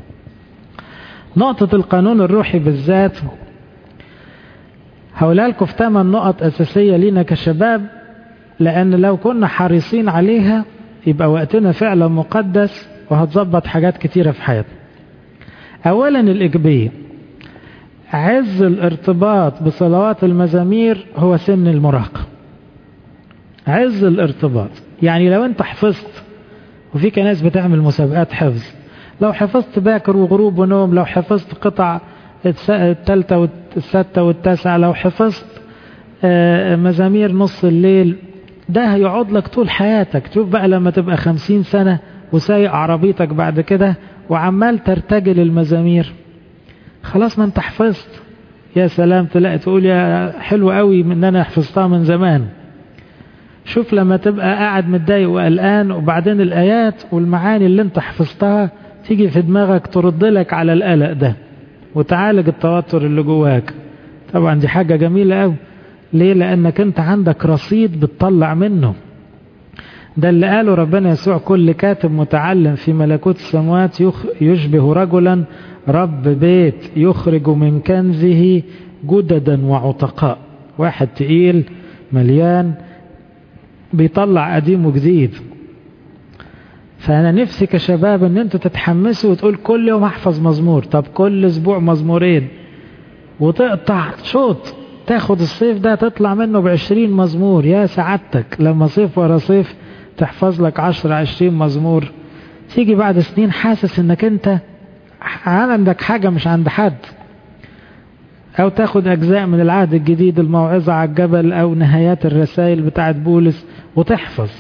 نقطة القانون الروحي بالذات هقولها لكم في ثمان نقط أساسية لينا كشباب لأن لو كنا حريصين عليها يبقى وقتنا فعلا مقدس وهتظبط حاجات كتيرة في حياتنا أولا الإجبية عز الارتباط بصلوات المزامير هو سن المراهقة عز الارتباط يعني لو انت حفظت وفي ناس بتعمل مسابقات حفظ لو حفظت باكر وغروب ونوم لو حفظت قطع الثالثة والستة والتاسعة لو حفظت مزامير نص الليل ده هيقعد لك طول حياتك تشوف بقى لما تبقى خمسين سنة وسايق عربيتك بعد كده وعمال ترتجل المزامير خلاص ما انت حفظت يا سلام تلاقي تقول يا حلو قوي ان انا حفظتها من زمان شوف لما تبقى قاعد متضايق وقلقان وبعدين الايات والمعاني اللي انت حفظتها تيجي في دماغك ترد لك على القلق ده وتعالج التوتر اللي جواك طبعا دي حاجة جميلة قوي ليه لانك انت عندك رصيد بتطلع منه ده اللي قاله ربنا يسوع كل كاتب متعلم في ملكوت السماوات يشبه رجلا رب بيت يخرج من كنزه جددا وعتقاء واحد تقيل مليان بيطلع قديم وجديد فأنا نفسي كشباب أن أنتوا تتحمسوا وتقول كل يوم أحفظ مزمور طب كل أسبوع مزمورين وتقطع شوط تاخد الصيف ده تطلع منه بعشرين مزمور يا سعادتك لما صيف ورا صيف تحفظ لك عشر عشرين مزمور تيجي بعد سنين حاسس انك انت عندك حاجة مش عند حد او تاخد اجزاء من العهد الجديد الموعظة على الجبل او نهايات الرسائل بتاعت بولس وتحفظ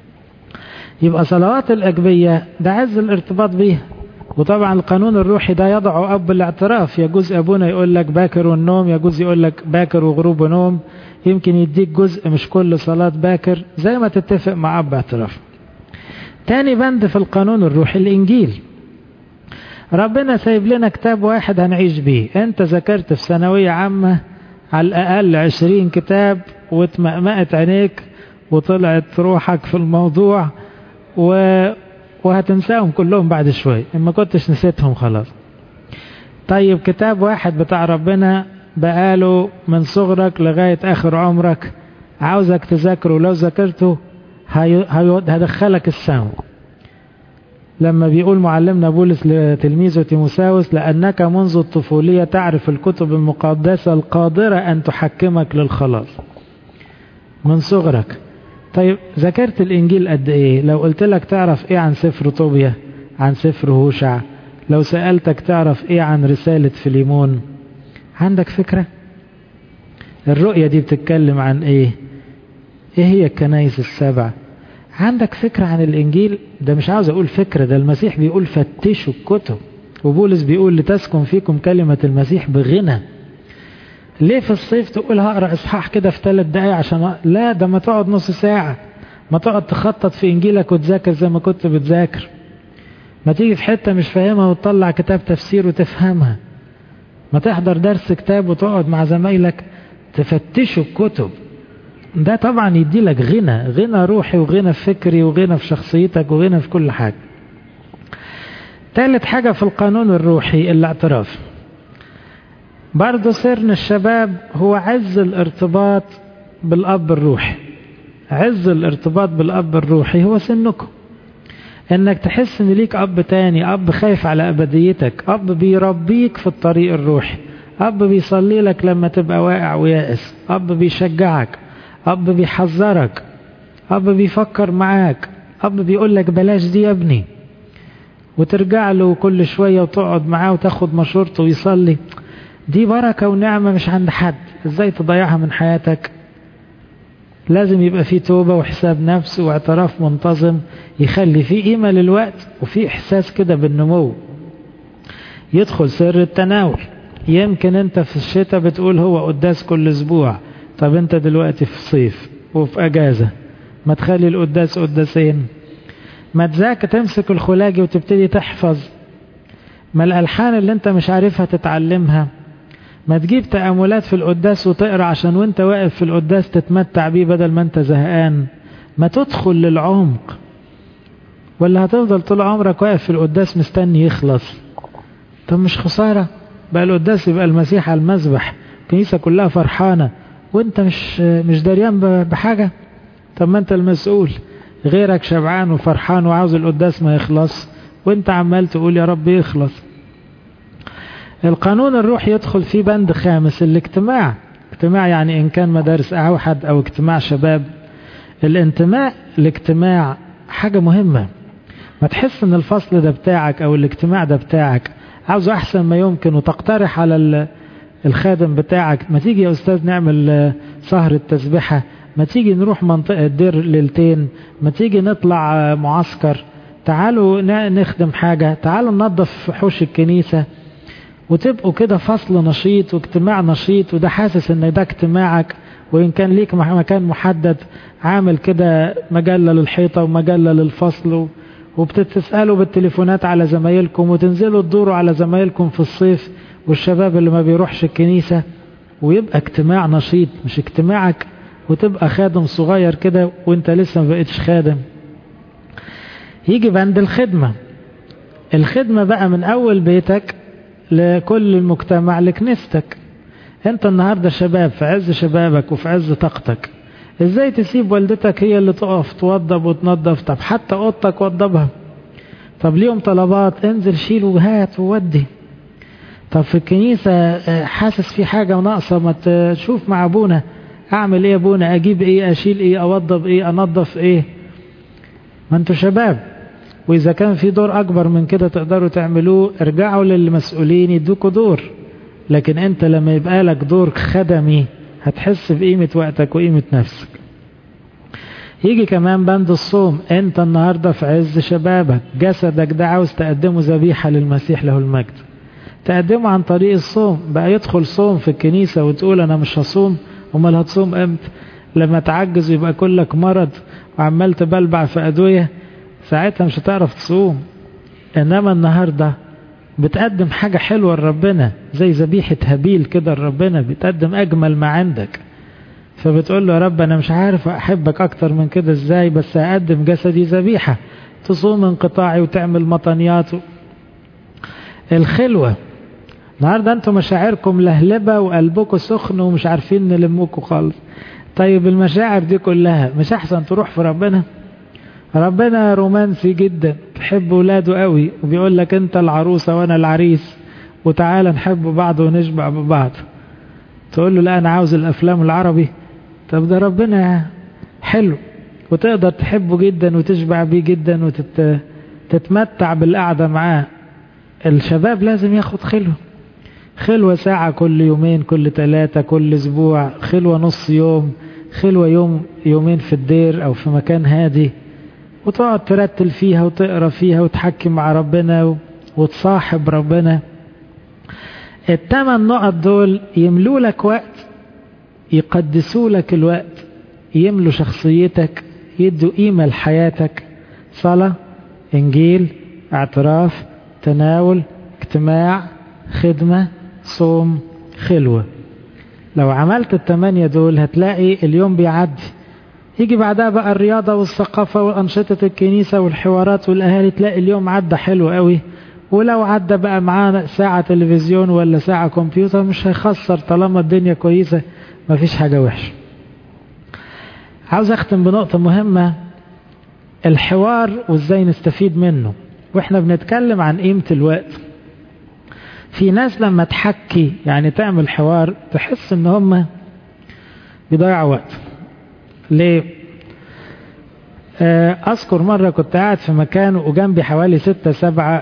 يبقى صلوات الأجبية ده عز الارتباط بيها وطبعا القانون الروحي ده يضع أب الاعتراف يجوز أبونا يقول لك باكر والنوم يجوز يقول لك باكر وغروب ونوم يمكن يديك جزء مش كل صلاة باكر زي ما تتفق مع أب اعتراف تاني بند في القانون الروحي الإنجيل ربنا سايب لنا كتاب واحد هنعيش بيه انت ذاكرت في ثانوية عامة على الأقل عشرين كتاب واتمأمأت عينيك وطلعت روحك في الموضوع و... وهتنساهم كلهم بعد شوي إما كنتش نسيتهم خلاص طيب كتاب واحد بتاع ربنا بقاله من صغرك لغاية آخر عمرك عاوزك تذاكره لو ذاكرته هي... هي... هدخلك السماء لما بيقول معلمنا بولس لتلميذه تيموساوس لأنك منذ الطفولية تعرف الكتب المقدسة القادرة أن تحكمك للخلاص من صغرك طيب ذاكرت الإنجيل قد إيه لو قلت لك تعرف إيه عن سفر طوبيا عن سفر هوشع لو سألتك تعرف إيه عن رسالة فيليمون عندك فكرة الرؤية دي بتتكلم عن إيه إيه هي الكنايس السبع عندك فكرة عن الإنجيل ده مش عاوز أقول فكرة ده المسيح بيقول فتشوا الكتب وبولس بيقول لتسكن فيكم كلمة المسيح بغنى ليه في الصيف تقول هقرا اصحاح كده في ثلاث دقايق عشان لا ده ما تقعد نص ساعة ما تقعد تخطط في انجيلك وتذاكر زي ما كنت بتذاكر ما تيجي في حتة مش فاهمها وتطلع كتاب تفسير وتفهمها ما تحضر درس كتاب وتقعد مع زمايلك تفتشوا الكتب ده طبعا يدي لك غنى غنى روحي وغنى فكري وغنى في شخصيتك وغنى في كل حاجة ثالث حاجة في القانون الروحي الاعتراف برضه سرن الشباب هو عز الارتباط بالأب الروحي عز الارتباط بالأب الروحي هو سنكم انك تحس ان ليك اب تاني اب خايف على ابديتك اب بيربيك في الطريق الروحي أب بيصلي لك لما تبقى واقع ويائس أب بيشجعك أب بيحذرك أب بيفكر معاك أب بيقول لك بلاش دي يا ابني وترجع له كل شوية وتقعد معاه وتاخد مشورته ويصلي دي بركة ونعمة مش عند حد ازاي تضيعها من حياتك لازم يبقى في توبة وحساب نفس واعتراف منتظم يخلي في قيمة للوقت وفي إحساس كده بالنمو يدخل سر التناول يمكن انت في الشتاء بتقول هو قداس كل اسبوع طب انت دلوقتي في صيف وفي اجازة ما تخلي القداس قداسين ما تذاكر تمسك الخلاجي وتبتدي تحفظ ما الالحان اللي انت مش عارفها تتعلمها ما تجيب تأملات في القداس وتقرا عشان وانت واقف في القداس تتمتع بيه بدل ما انت زهقان ما تدخل للعمق ولا هتفضل طول عمرك واقف في القداس مستني يخلص طب مش خسارة بقى القداس يبقى المسيح على المذبح الكنيسة كلها فرحانة وانت مش مش دريان بحاجة طب ما انت المسؤول غيرك شبعان وفرحان وعاوز القداس ما يخلص وانت عمال تقول يا رب يخلص القانون الروح يدخل في بند خامس الاجتماع اجتماع يعني ان كان مدارس اوحد او اجتماع شباب الانتماء الاجتماع حاجة مهمة ما تحس ان الفصل ده بتاعك او الاجتماع ده بتاعك عاوزه احسن ما يمكن وتقترح على الخادم بتاعك ما تيجي يا استاذ نعمل سهرة تسبحة ما تيجي نروح منطقة دير ليلتين ما تيجي نطلع معسكر تعالوا نخدم حاجة تعالوا ننظف حوش الكنيسة وتبقوا كده فصل نشيط واجتماع نشيط وده حاسس ان ده اجتماعك وان كان ليك مكان محدد عامل كده مجلة للحيطة ومجلة للفصل وبتتسألوا بالتليفونات على زمايلكم وتنزلوا تدوروا على زمايلكم في الصيف والشباب اللي ما بيروحش الكنيسة ويبقى اجتماع نشيط مش اجتماعك وتبقى خادم صغير كده وانت لسه ما بقتش خادم يجي بند الخدمة الخدمة بقى من أول بيتك لكل المجتمع لكنيستك انت النهاردة شباب في عز شبابك وفي عز طاقتك ازاي تسيب والدتك هي اللي تقف توضب وتنظف طب حتى اوضتك وضبها طب ليهم طلبات انزل شيل وهات وودي طب في الكنيسة حاسس في حاجة ناقصة ما تشوف مع ابونا اعمل ايه ابونا اجيب ايه اشيل ايه اوضب ايه انظف ايه ما انتوا شباب واذا كان في دور اكبر من كده تقدروا تعملوه ارجعوا للمسؤولين يدوكوا دور لكن انت لما يبقى لك دور خدمي هتحس بقيمة وقتك وقيمة نفسك يجي كمان بند الصوم انت النهاردة في عز شبابك جسدك ده عاوز تقدمه ذبيحة للمسيح له المجد تقدمه عن طريق الصوم بقى يدخل صوم في الكنيسة وتقول انا مش هصوم امال هتصوم امتى لما تعجز يبقى كلك مرض وعمال تبلبع في ادوية ساعتها مش هتعرف تصوم انما النهارده بتقدم حاجة حلوة لربنا زي ذبيحة هابيل كده لربنا بتقدم أجمل ما عندك فبتقول له يا رب أنا مش عارف أحبك أكتر من كده إزاي بس هقدم جسدي ذبيحة تصوم انقطاعي وتعمل مطنيات الخلوة النهاردة أنتم مشاعركم لهلبة وقلبكم سخن ومش عارفين نلمكم خالص طيب المشاعر دي كلها مش أحسن تروح في ربنا ربنا رومانسي جدا بيحب ولاده قوي وبيقول لك انت العروسة وانا العريس وتعالى نحب بعض ونشبع ببعض تقول له لا انا عاوز الافلام العربي طب ده ربنا حلو وتقدر تحبه جدا وتشبع بيه جدا وتتمتع بالقعدة معاه الشباب لازم ياخد خلوة خلوة ساعة كل يومين كل ثلاثة كل اسبوع خلوة نص يوم خلوة يوم يومين في الدير او في مكان هادي وتقعد ترتل فيها وتقرا فيها وتحكي مع ربنا وتصاحب ربنا الثمان نقط دول يملوا لك وقت يقدسوا لك الوقت يملوا شخصيتك يدوا قيمة لحياتك صلاة إنجيل اعتراف تناول اجتماع خدمة صوم خلوة لو عملت الثمانية دول هتلاقي اليوم بيعدي يجي بعدها بقى الرياضة والثقافة وأنشطة الكنيسة والحوارات والأهالي تلاقي اليوم عدى حلو قوي ولو عدى بقى معانا ساعة تلفزيون ولا ساعة كمبيوتر مش هيخسر طالما الدنيا كويسة مفيش حاجة وحشة عاوز أختم بنقطة مهمة الحوار وإزاي نستفيد منه وإحنا بنتكلم عن قيمة الوقت في ناس لما تحكي يعني تعمل حوار تحس ان هم بيضيعوا وقت ليه اذكر مرة كنت قاعد في مكان وجنبي حوالي ستة سبعة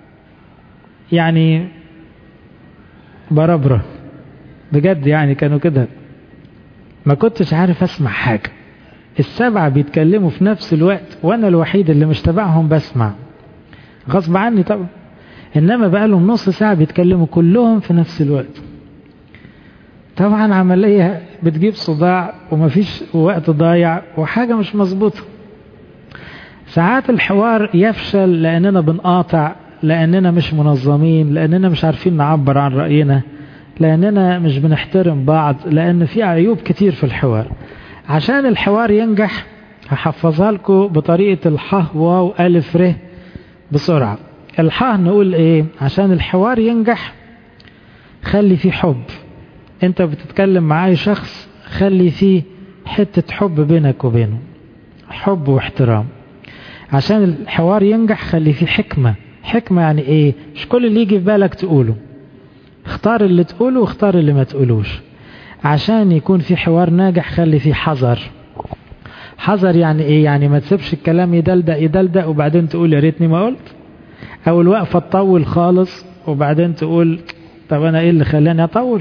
يعني بربرة بجد يعني كانوا كده ما كنتش عارف اسمع حاجة السبعة بيتكلموا في نفس الوقت وانا الوحيد اللي مش تبعهم بسمع غصب عني طبعا انما بقى لهم نص ساعة بيتكلموا كلهم في نفس الوقت طبعا عملية بتجيب صداع ومفيش وقت ضايع وحاجة مش مظبوطة ساعات الحوار يفشل لأننا بنقاطع لأننا مش منظمين لأننا مش عارفين نعبر عن رأينا لأننا مش بنحترم بعض لأن في عيوب كتير في الحوار عشان الحوار ينجح هحفظها لكم بطريقة الح واو ألف ر بسرعة الح نقول ايه عشان الحوار ينجح خلي فيه حب انت بتتكلم مع اي شخص خلي فيه حتة حب بينك وبينه حب واحترام عشان الحوار ينجح خلي فيه حكمة حكمة يعني ايه مش كل اللي يجي في بالك تقوله اختار اللي تقوله واختار اللي ما تقولوش عشان يكون في حوار ناجح خلي فيه حذر حذر يعني ايه يعني ما تسيبش الكلام يدلدق يدلدق وبعدين تقول يا ريتني ما قلت او الوقفة تطول خالص وبعدين تقول طب انا ايه اللي خلاني اطول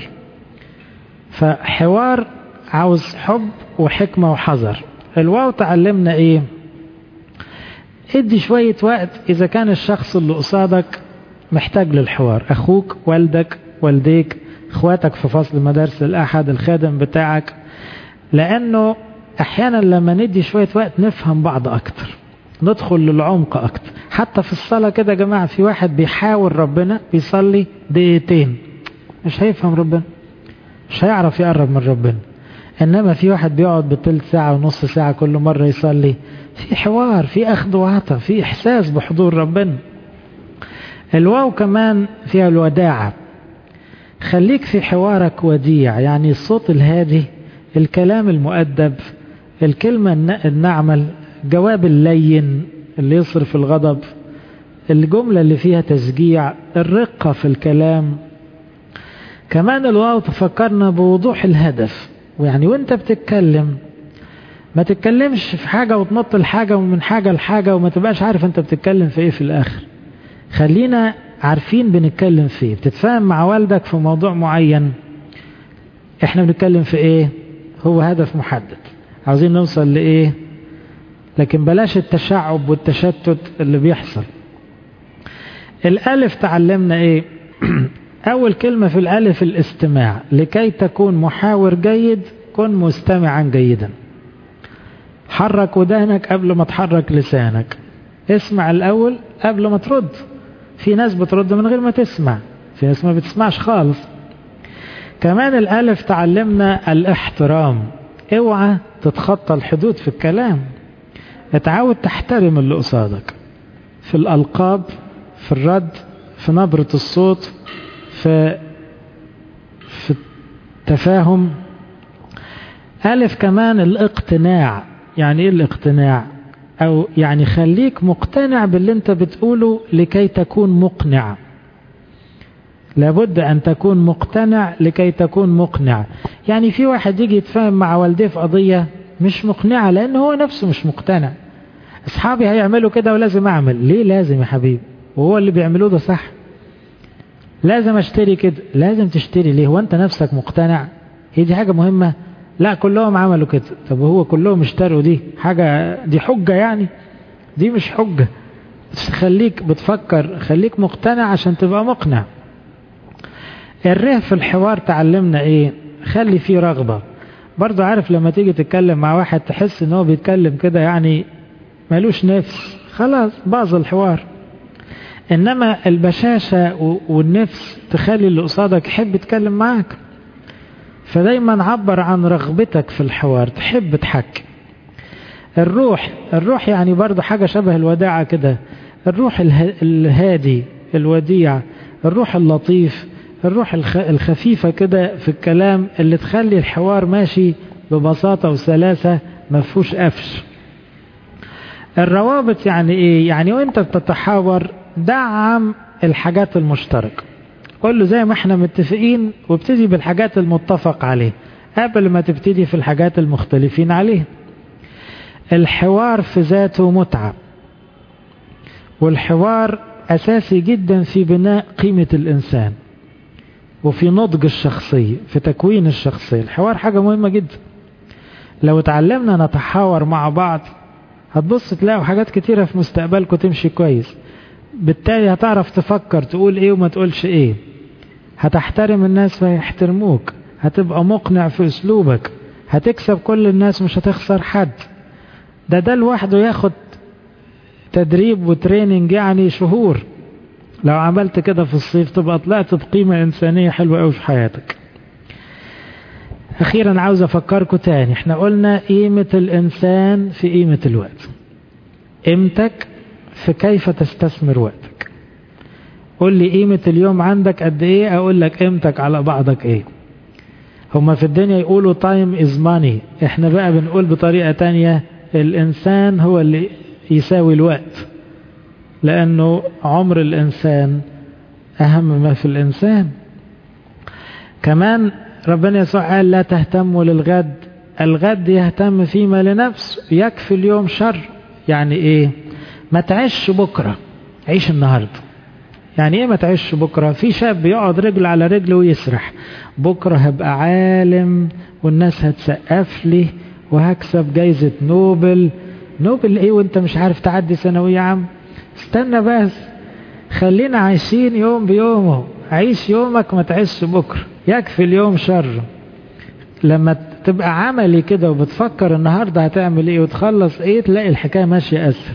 فحوار عاوز حب وحكمة وحذر الواو تعلمنا ايه ادي شوية وقت اذا كان الشخص اللي قصادك محتاج للحوار اخوك والدك والديك اخواتك في فصل مدارس الاحد الخادم بتاعك لانه احيانا لما ندي شوية وقت نفهم بعض اكتر ندخل للعمق اكتر حتى في الصلاة كده يا جماعة في واحد بيحاول ربنا بيصلي دقيقتين مش هيفهم ربنا مش هيعرف يقرب من ربنا انما في واحد بيقعد بتلت ساعة ونص ساعة كل مرة يصلي في حوار في اخذ وعطا في احساس بحضور ربنا الواو كمان فيها الوداعة خليك في حوارك وديع يعني الصوت الهادي الكلام المؤدب الكلمة النعمة الجواب اللين اللي يصرف الغضب الجملة اللي فيها تشجيع الرقة في الكلام كمان الواو تفكرنا بوضوح الهدف ويعني وانت بتتكلم ما تتكلمش في حاجة وتنط الحاجة ومن حاجة لحاجة وما تبقاش عارف انت بتتكلم في ايه في الاخر خلينا عارفين بنتكلم في ايه بتتفاهم مع والدك في موضوع معين احنا بنتكلم في ايه هو هدف محدد عاوزين نوصل لايه لكن بلاش التشعب والتشتت اللي بيحصل الالف تعلمنا ايه اول كلمة في الالف الاستماع لكي تكون محاور جيد كن مستمعا جيدا حرك ودانك قبل ما تحرك لسانك اسمع الاول قبل ما ترد في ناس بترد من غير ما تسمع في ناس ما بتسمعش خالص كمان الالف تعلمنا الاحترام اوعى تتخطى الحدود في الكلام اتعود تحترم اللي قصادك في الالقاب في الرد في نبرة الصوت في في التفاهم ألف كمان الاقتناع يعني ايه الاقتناع او يعني خليك مقتنع باللي انت بتقوله لكي تكون مقنع لابد ان تكون مقتنع لكي تكون مقنع يعني في واحد يجي يتفاهم مع والديه في قضية مش مقنعة لان هو نفسه مش مقتنع اصحابي هيعملوا كده ولازم اعمل ليه لازم يا حبيبي وهو اللي بيعملوه ده صح لازم اشتري كده لازم تشتري ليه هو انت نفسك مقتنع هي دي حاجة مهمة لا كلهم عملوا كده طب هو كلهم اشتروا دي حاجة دي حجة يعني دي مش حجة خليك بتفكر خليك مقتنع عشان تبقى مقنع الره في الحوار تعلمنا ايه خلي فيه رغبة برضو عارف لما تيجي تتكلم مع واحد تحس ان هو بيتكلم كده يعني ملوش نفس خلاص باظ الحوار انما البشاشة والنفس تخلي اللي قصادك يحب يتكلم معاك فدايما عبر عن رغبتك في الحوار تحب تحكي الروح الروح يعني برضه حاجة شبه الوداعة كده الروح الهادي الوديع الروح اللطيف الروح الخفيفة كده في الكلام اللي تخلي الحوار ماشي ببساطة وسلاسة ما فيهوش قفش الروابط يعني ايه يعني وانت بتتحاور دعم الحاجات المشتركة قول له زي ما احنا متفقين وابتدي بالحاجات المتفق عليه قبل ما تبتدي في الحاجات المختلفين عليه الحوار في ذاته متعة والحوار أساسي جدا في بناء قيمة الإنسان وفي نضج الشخصية في تكوين الشخصية الحوار حاجة مهمة جدا لو اتعلمنا نتحاور مع بعض هتبص تلاقوا حاجات كتيرة في مستقبلكم تمشي كويس بالتالي هتعرف تفكر تقول ايه وما تقولش ايه هتحترم الناس فيحترموك هتبقى مقنع في اسلوبك هتكسب كل الناس مش هتخسر حد ده ده لوحده ياخد تدريب وتريننج يعني شهور لو عملت كده في الصيف تبقى طلعت بقيمة إنسانية حلوة قوي في حياتك أخيرا عاوز أفكركم تاني احنا قلنا قيمة الإنسان في قيمة الوقت قيمتك في كيف تستثمر وقتك قول لي قيمة اليوم عندك قد ايه اقول لك قيمتك على بعضك ايه هما في الدنيا يقولوا time is money احنا بقى بنقول بطريقة تانية الانسان هو اللي يساوي الوقت لانه عمر الانسان اهم ما في الانسان كمان ربنا يسوع قال لا تهتموا للغد الغد يهتم فيما لنفسه يكفي اليوم شر يعني ايه ما تعيش بكرة عيش النهاردة يعني ايه ما تعيش بكرة في شاب يقعد رجل على رجل ويسرح بكرة هبقى عالم والناس هتسقف لي وهكسب جايزة نوبل نوبل ايه وانت مش عارف تعدي ثانوية عام استنى بس خلينا عايشين يوم بيومه عيش يومك ما تعيش بكرة يكفي اليوم شر لما تبقى عملي كده وبتفكر النهاردة هتعمل ايه وتخلص ايه تلاقي الحكاية ماشية اسهل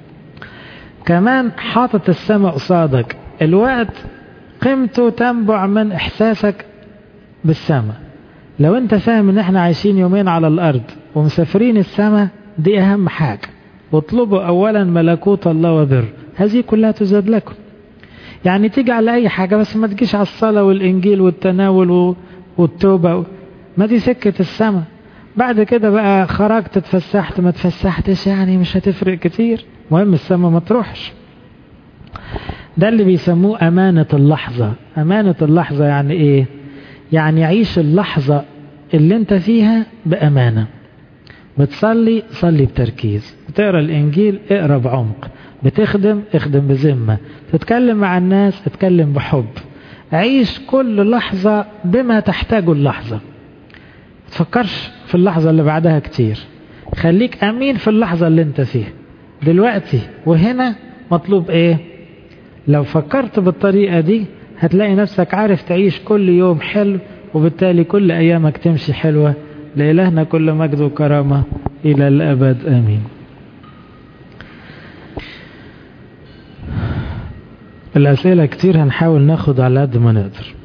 كمان حاطط السماء قصادك الوقت قيمته تنبع من احساسك بالسماء لو انت فاهم ان احنا عايشين يومين على الارض ومسافرين السماء دي اهم حاجة واطلبوا اولا ملكوت الله وبر هذه كلها تزاد لكم يعني تيجي على اي حاجة بس ما تجيش على الصلاة والانجيل والتناول والتوبة ما دي سكة السماء بعد كده بقى خرجت اتفسحت ما اتفسحتش يعني مش هتفرق كتير مهم السماء ما تروحش ده اللي بيسموه أمانة اللحظة أمانة اللحظة يعني إيه يعني عيش اللحظة اللي انت فيها بأمانة بتصلي صلي بتركيز بتقرأ الإنجيل اقرأ بعمق بتخدم اخدم بذمة تتكلم مع الناس اتكلم بحب عيش كل لحظة بما تحتاجه اللحظة تفكرش في اللحظة اللي بعدها كتير خليك أمين في اللحظة اللي انت فيها دلوقتي وهنا مطلوب ايه لو فكرت بالطريقة دي هتلاقي نفسك عارف تعيش كل يوم حلو وبالتالي كل أيامك تمشي حلوة لإلهنا كل مجد وكرامة إلى الأبد آمين الأسئلة كتير هنحاول ناخد على قد ما نقدر